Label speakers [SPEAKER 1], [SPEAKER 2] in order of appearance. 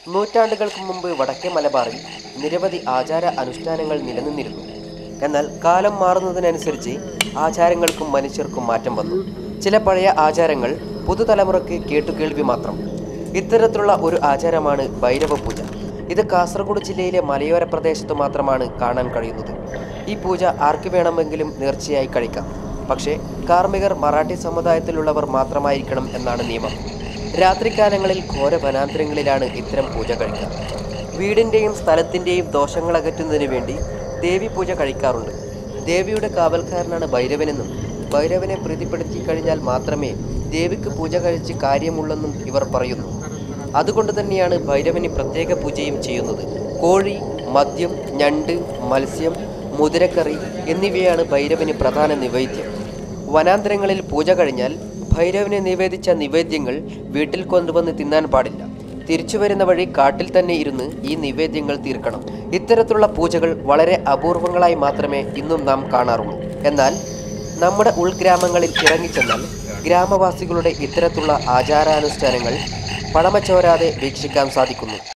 [SPEAKER 1] നൂറ്റാണ്ടുകൾക്ക് മുമ്പ് വടക്കേ മലബാറിൽ നിരവധി ആചാര അനുഷ്ഠാനങ്ങൾ നിലനിന്നിരുന്നു എന്നാൽ കാലം മാറുന്നതിനനുസരിച്ച് ആചാരങ്ങൾക്കും മനുഷ്യർക്കും മാറ്റം വന്നു ചില പഴയ ആചാരങ്ങൾ പുതുതലമുറയ്ക്ക് കേട്ടുകേൾവി മാത്രം ഇത്തരത്തിലുള്ള ഒരു ആചാരമാണ് ഭൈരവ പൂജ ഇത് കാസർഗോഡ് ജില്ലയിലെ മലയോര പ്രദേശത്ത് മാത്രമാണ് കാണാൻ കഴിയുന്നത് ഈ പൂജ ആർക്ക് വേണമെങ്കിലും നേർച്ചയായി കഴിക്കാം പക്ഷേ കാർമ്മികർ മറാഠി സമുദായത്തിലുള്ളവർ മാത്രമായിരിക്കണം എന്നാണ് നിയമം രാത്രികാലങ്ങളിൽ ഘോര വനാന്തരങ്ങളിലാണ് ഇത്തരം പൂജ കഴിക്കുക വീടിൻ്റെയും സ്ഥലത്തിൻ്റെയും ദോഷങ്ങൾ അകറ്റുന്നതിന് വേണ്ടി ദേവി പൂജ കഴിക്കാറുണ്ട് ദേവിയുടെ കാവൽക്കാരനാണ് ഭൈരവനെന്നും ഭൈരവനെ പ്രീതിപ്പെടുത്തി കഴിഞ്ഞാൽ മാത്രമേ ദേവിക്ക് പൂജ കഴിച്ച് കാര്യമുള്ളെന്നും ഇവർ പറയുന്നു അതുകൊണ്ട് തന്നെയാണ് ഭൈരവന് പ്രത്യേക പൂജയും ചെയ്യുന്നത് കോഴി മദ്യം ഞണ്ട് മത്സ്യം മുതിരക്കറി എന്നിവയാണ് ഭൈരവന് പ്രധാന നിവേദ്യം വനാന്തരങ്ങളിൽ പൂജ കഴിഞ്ഞാൽ ഭൈരവന് നിവേദിച്ച നിവേദ്യങ്ങൾ വീട്ടിൽ കൊണ്ടുവന്ന് തിന്നാൻ പാടില്ല തിരിച്ചു വരുന്ന വഴി കാട്ടിൽ തന്നെ ഇരുന്ന് ഈ നിവേദ്യങ്ങൾ തീർക്കണം ഇത്തരത്തിലുള്ള പൂജകൾ വളരെ അപൂർവങ്ങളായി മാത്രമേ ഇന്നും നാം കാണാറുള്ളൂ എന്നാൽ നമ്മുടെ ഉൾഗ്രാമങ്ങളിൽ ഇറങ്ങിച്ചെന്നാൽ ഗ്രാമവാസികളുടെ ഇത്തരത്തിലുള്ള ആചാരാനുഷ്ഠാനങ്ങൾ പഴമച്ചോരാതെ വീക്ഷിക്കാൻ സാധിക്കുന്നു